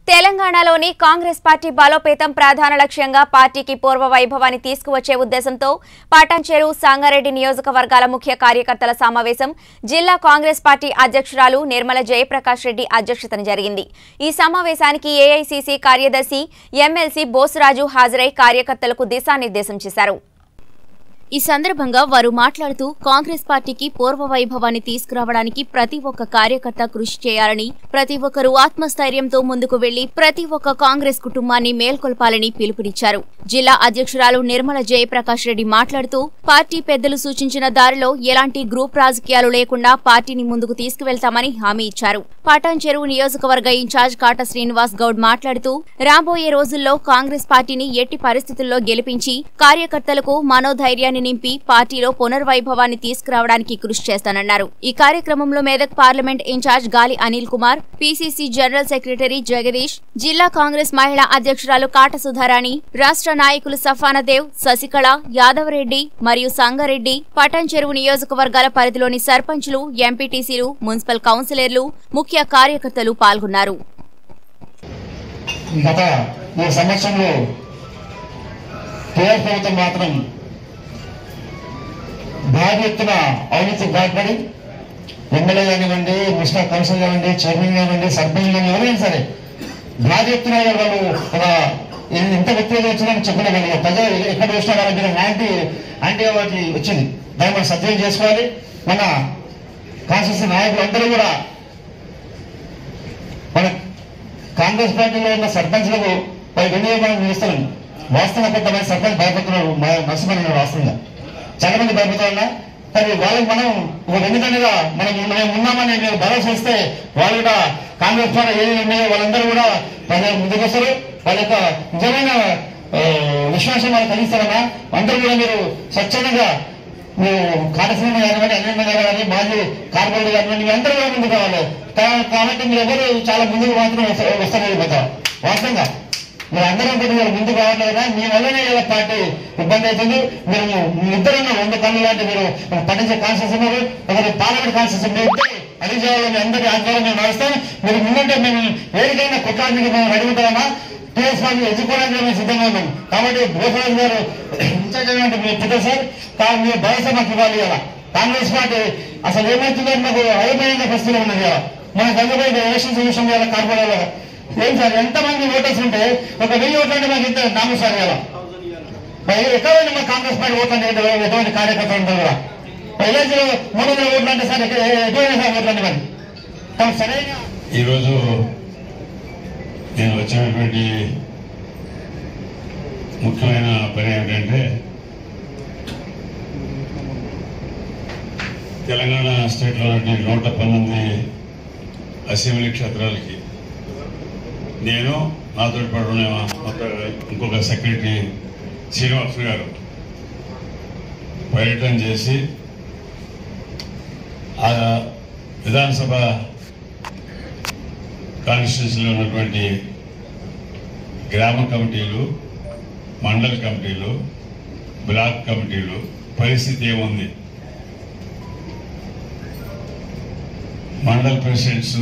తెలంగాణలోని కాంగ్రెస్ పార్టీ బలోపేతం ప్రధాన లక్ష్యంగా పార్టీకి పూర్వ వైభవాన్ని తీసుకువచ్చే ఉద్దేశంతో పాటాన్చేరు సంగారెడ్డి నియోజకవర్గాల ముఖ్య కార్యకర్తల సమావేశం జిల్లా కాంగ్రెస్ పార్టీ అధ్యక్షురాలు నిర్మల జయప్రకాష్ రెడ్డి అధ్యక్షతన జరిగింది ఈ సమావేశానికి ఏఐసీసీ కార్యదర్శి ఎమ్మెల్సీ బోసురాజు హాజరై కార్యకర్తలకు దిశానిర్దేశం చేశారు ఈ సందర్భంగా వారు మాట్లాడుతూ కాంగ్రెస్ పార్టీకి పూర్వ వైభవాన్ని తీసుకురావడానికి ప్రతి ఒక్క కార్యకర్త కృషి చేయాలని ప్రతి ఒక్కరూ ఆత్మస్థైర్యంతో ముందుకు వెళ్లి ప్రతి ఒక్క కాంగ్రెస్ కుటుంబాన్ని మేల్కొల్పాలని పిలుపునిచ్చారు జిల్లా అధ్యక్షురాలు నిర్మల జయప్రకాష్ రెడ్డి మాట్లాడుతూ పార్టీ పెద్దలు సూచించిన దారిలో ఎలాంటి గ్రూప్ రాజకీయాలు లేకుండా పార్టీని ముందుకు తీసుకువెళ్తామని హామీ ఇచ్చారు పటాన్ చెరువు నియోజకవర్గ ఇన్ఛార్జ్ కాట శ్రీనివాస్ గౌడ్ మాట్లాడుతూ రాబోయే రోజుల్లో కాంగ్రెస్ పార్టీని ఎట్టి పరిస్థితుల్లో గెలిపించి కార్యకర్తలకు మనోధైర్యాన్ని నింపి పార్టీలో పునర్వైభవాన్ని తీసుకురావడానికి కృషి చేస్తానన్నారు ఈ కార్యక్రమంలో Medak parliament incharge Gali Anil Kumar PCC general secretary Jagadish జిల్లా కాంగ్రెస్ మహిళా అధ్యక్షురాలు కాట సుధారాణి రాష్ట్ర నాయకులు సఫానదేవ్ శశికళ యాదవరెడ్డి మరియు సంగారెడ్డి పటాన్ చెరువు నియోజకవర్గాల పరిధిలోని సర్పంచ్లు ఎంపీటీసీలు మున్సిపల్ కౌన్సిలర్లు ముఖ్య కార్యకర్తలు పాల్గొన్నారు గత ఈ సంవత్సరంలో టీఆర్ ప్రభుత్వం మాత్రం భారీ ఎత్తున అవినీతి బాధపడి ఎమ్మెల్యే కానివ్వండి మున్సిపల్ కౌన్సిల్ కానివ్వండి చైర్మన్ కానివ్వండి సర్పంచ్ కానీ ఎవరైనా సరే భారీ ఎత్తున వాళ్ళు ఒక ఎంత వ్యక్తిగత వచ్చిందని చెప్పగలిగారు ప్రజలు ఎక్కడ చూసినా వాళ్ళ మీద యాంటీ యాంటీ వాటి వచ్చింది దాన్ని మనం సద్వినియోగం చేసుకోవాలి మన కాన్స్టిట్యూన్సీ నాయకులందరూ కూడా మన కాంగ్రెస్ పార్టీలో ఉన్న సర్పంచ్లకు పై వినియోగం చేస్తున్నాం వాస్తవంగా కొంతమంది సర్పంచ్ భయపడుతున్నారు మనసుమని వాస్తవంగా చాలా మంది భయపడుతున్నా కానీ వాళ్ళకి మనం ఒక వెనుకనగా మనం మేము ఉన్నామని మేము భరోసా ఇస్తే వాళ్ళు కూడా కాంగ్రెస్ పార్టీ ఏది ఉన్నాయో వాళ్ళందరూ కూడా ప్రజలు ముందుకు వస్తారు వాళ్ళ యొక్క నిజమైన ఆ, విశ్వాసం వాళ్ళు కలిగిస్తారన్నా అందరూ కూడా మీరు స్వచ్ఛందంగా మీరు కాటసీమ కానివ్వండి అన్నింటి కానీ మాజీ కార్పొరేట్ కానివ్వండి మీ అందరూ కూడా ముందుకు రావాలి కా- కాబట్టి మీరు ఎవరు చాలా ముందుకు మాత్రం వస్త- వస్తారు పోతారు వాస్తవంగా మీరు అందరం కూడా మీరు ముందుకు రావట్లేదు కదా మీ వల్లనే ఇలా పార్టీ ఇబ్బంది అవుతుంది మీరు మీ ఇద్దరు రెండు కళ్ళు లాంటి మీరు పట్టించే కాన్షియస్ ఉన్నారు ఒకరి పార్లమెంట్ కాన్షియస్ మీ ఇద్దరు అధికారులు మీ అందరి ఆధ్వర్యం మేము నడుస్తాం మీరు ముందుంటే మేము ఏదికైనా కొట్లాడడానికి మేము రెడీ ఉంటామన్నా టీఎస్ పార్టీ ఎదుర్కోవడానికి మేము సిద్ధంగా ఉన్నాం కాబట్టి భూపరాజు గారు ఇన్ఛార్జ్ అయినటువంటి మీ పెద్ద సార్ కా- మీ భరోసా మాకు ఇవ్వాలి ఇలా కాంగ్రెస్ పార్టీ అసలు ఏమవుతుందో మాకు అయిపోయిన పరిస్థితిలో ఉన్నది ఇలా మన గంగపై ఎలక్షన్స్ విషయం ఇలా కార్పొరేట్ ఏం సార్ ఎంతమంది ఓటర్స్ ఉంటే ఒక వెయ్యి ఓట్లు అంటే మాకు ఇంత నామం సార్ ఇలా మరి ఎక్కడైనా మా కాంగ్రెస్ పార్టీ ఓట్లు అంటే ఏంటో ఎటువంటి కార్యకర్తలు ఉంటారు కూడా ఎల్ఐసి మూడు వందల ఓట్లు అంటే సార్ ఎక్కడ- ఎటువంటి సార్ ఓట్లు అంటే మరి తమ సరైన ఈరోజు నేను వచ్చినటువంటి ముఖ్యమైన పని ఏమిటంటే తెలంగాణ స్టేట్లో ఉన్నటువంటి నూట పంతొమ్మిది అసెంబ్లీ క్షేత్రాలకి నేను నాతో పాటు ఉన్న మొత్తం ఇంకొక సెక్రటరీ శ్రీనివాస్ గారు పర్యటన చేసి ఆ విధానసభ కాన్స్టిట్యూన్సీలో ఉన్నటువంటి గ్రామ కమిటీలు మండల కమిటీలు బ్లాక్ కమిటీలు పరిస్థితి ఏముంది మండల ప్రెసిడెంట్స్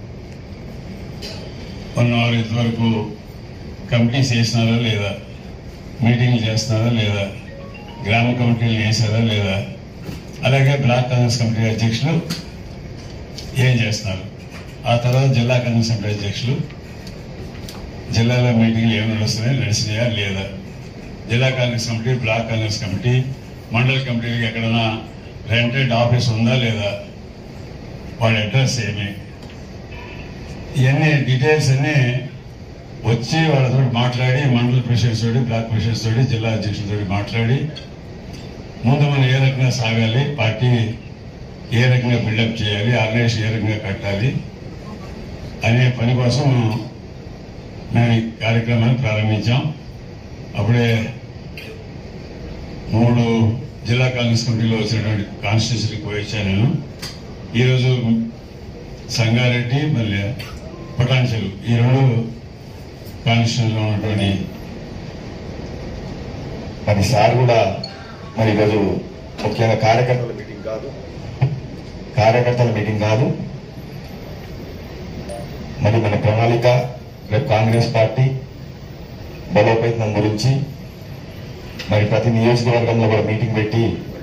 ఉన్నవారు ఇంతవరకు కమిటీస్ వేసినారా లేదా మీటింగ్లు చేస్తున్నారా లేదా గ్రామ కమిటీలు వేసారా లేదా అలాగే బ్లాక్ కాంగ్రెస్ కమిటీ అధ్యక్షులు ఏం చేస్తున్నారు ఆ తర్వాత జిల్లా కాంగ్రెస్ కమిటీ అధ్యక్షులు జిల్లాలో మీటింగ్లు ఏమి నడుస్తున్నాయి నడిచినాయా లేదా జిల్లా Congress committee block Congress committee మండల కమిటీకి ఎక్కడైనా రెంటెడ్ ఆఫీస్ ఉందా లేదా వాళ్ళ అడ్రస్ ఏమి ఇవన్నీ డీటెయిల్స్ అన్నీ వచ్చి వాళ్ళతో మాట్లాడి మండల ప్రెసిడెంట్స్ తోటి బ్లాక్ ప్రెసిడెంట్స్ తోటి జిల్లా అధ్యక్షులతో మాట్లాడి ముందు మనం ఏ రకంగా సాగాలి పార్టీ ఏ రకంగా బిల్డప్ చేయాలి ఆర్గనైజేషన్ ఏ రకంగా కట్టాలి అనే పని కోసం మేము ఈ కార్యక్రమాన్ని ప్రారంభించాం అప్పుడే మూడు జిల్లా కాంగ్రెస్ కమిటీలో వచ్చినటువంటి కాన్స్టిట్యూన్సీకి పోయి వచ్చాను నేను ఈరోజు సంగారెడ్డి మళ్ళీ పటాన్చెరు ఈ రెండు కాన్స్టిట్యూన్సీలో ఉన్నటువంటి మరి సార్ కూడా మరి ఈరోజు ముఖ్యంగా కార్యకర్తల మీటింగ్ కాదు కార్యకర్తల మీటింగ్ కాదు మరి మన ప్రణాళిక రేపు కాంగ్రెస్ పార్టీ బలోపేతం గురించి మరి ప్రతి నియోజకవర్గంలో కూడా మీటింగ్ పెట్టి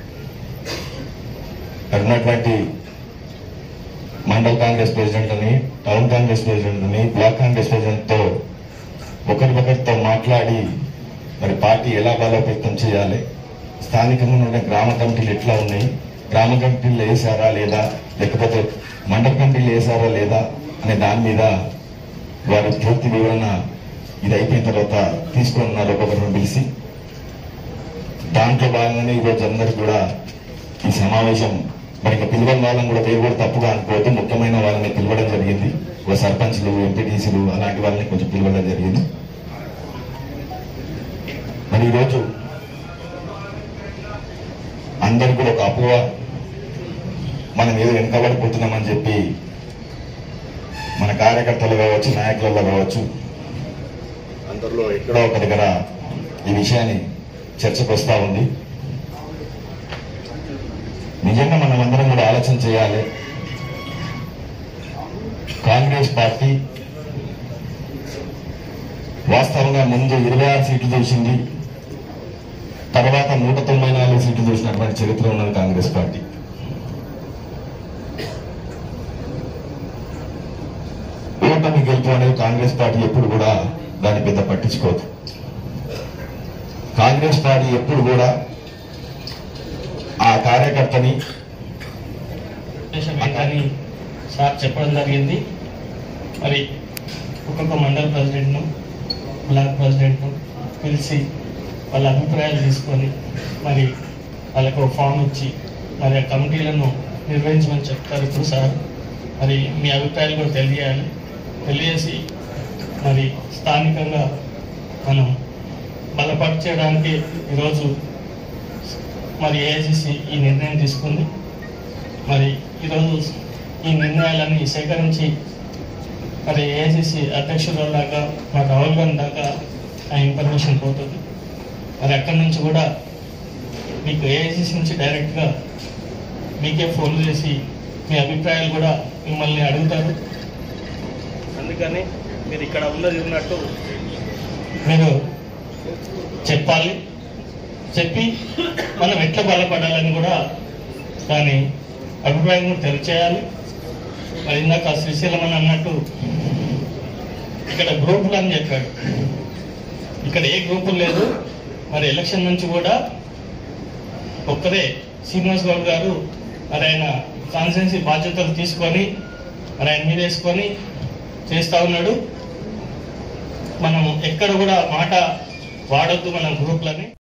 అక్కడ ఉన్నటువంటి మండల్ కాంగ్రెస్ ప్రెసిడెంట్ అని టౌన్ కాంగ్రెస్ ప్రెసిడెంట్ అని బ్లాక్ కాంగ్రెస్ ప్రెసిడెంట్ తో ఒకరికొకరితో మాట్లాడి మరి పార్టీ ఎలా బలోపేతం చేయాలి స్థానికంగా ఉన్న గ్రామ కమిటీలు ఎట్లా ఉన్నాయి గ్రామ కమిటీలు వేసారా లేదా లేకపోతే మండల కమిటీలు వేసారా లేదా అనే దాని మీద వారి పూర్తి వివరణ ఇది అయిపోయిన తర్వాత తీసుకొని ఉన్నారు ఒక్కొక్కరిని పిలిచి దాంట్లో భాగంగానే ఈరోజు అందరికి కూడా ఈ సమావేశం మరి ఇంకా పిలవని వాళ్ళని కూడా పేరు కూడా తప్పుగా అనుకోవద్దు ముఖ్యమైన వాళ్ళని పిలవడం జరిగింది ఒక సర్పంచ్లు ఎంపీటీసీలు అలాంటి వాళ్ళని కొంచెం పిలవడం జరిగింది మరి ఈరోజు అందరికి కూడా ఒక అపోహ మనం ఏదో వెనకబడిపోతున్నామని చెప్పి మన కార్యకర్తలు కావచ్చు నాయకులలో కావచ్చు అందరిలో ఎక్కడో ఒక దగ్గర ఈ విషయాన్ని చర్చకు వస్తా ఉంది నిజంగా మనం అందరం కూడా ఆలోచన చేయాలి కాంగ్రెస్ పార్టీ వాస్తవంగా ముందు ఇరవై ఆరు సీట్లు చూసింది తర్వాత నూట తొంభై నాలుగు సీట్లు చూసినటువంటి చరిత్ర ఉన్నది కాంగ్రెస్ పార్టీ ఓటమి గెలుపు అనేది కాంగ్రెస్ పార్టీ ఎప్పుడు కూడా దాన్ని పెద్ద పట్టించుకోదు కాంగ్రెస్ పార్టీ ఎప్పుడు కూడా ఆ కార్యకర్తని ఉద్దేశం ఏంటని సార్ చెప్పడం జరిగింది మరి ఒక్కొక్క మండల ప్రెసిడెంట్ను బ్లాక్ ప్రెసిడెంట్ను పిలిచి వాళ్ళ అభిప్రాయాలు తీసుకొని మరి వాళ్ళకు ఒక ఫామ్ ఇచ్చి మరి ఆ కమిటీలను నిర్వహించమని చెప్తారు ఇప్పుడు సార్ మరి మీ అభిప్రాయాలు కూడా తెలియాలి తెలియజేసి మరి స్థానికంగా మనం బలపరచడానికి ఈరోజు మరి ఏఐసిసి ఈ నిర్ణయం తీసుకుంది మరి ఈరోజు ఈ నిర్ణయాలన్నీ సేకరించి మరి ఏఐసిసి అధ్యక్షుల దాకా మా రాహుల్ గాంధీ దాకా ఆ ఇన్ఫర్మేషన్ పోతుంది మరి అక్కడి నుంచి కూడా మీకు ఏఐసిసి నుంచి డైరెక్ట్గా మీకే ఫోన్ చేసి మీ అభిప్రాయాలు కూడా మిమ్మల్ని అడుగుతారు అందుకని మీరు ఇక్కడ ఉన్నది ఉన్నట్టు మీరు చెప్పాలి చెప్పి మనం ఎట్లా బలపడాలని కూడా దాని అభిప్రాయం కూడా తెలియచేయాలి మరి ఇందాక శ్రీశైలం అని అన్నట్టు ఇక్కడ గ్రూపులు అని చెప్పాడు ఇక్కడ ఏ గ్రూపులు లేదు మరి ఎలక్షన్ నుంచి కూడా ఒక్కరే శ్రీనివాస్ గౌడ్ గారు మరి ఆయన కాన్స్టిట్యున్సీ బాధ్యతలు తీసుకొని మరి ఆయన మీద వేసుకొని చేస్తా ఉన్నాడు మనం ఎక్కడ కూడా మాట వాడొద్దు మన గ్రూప్లని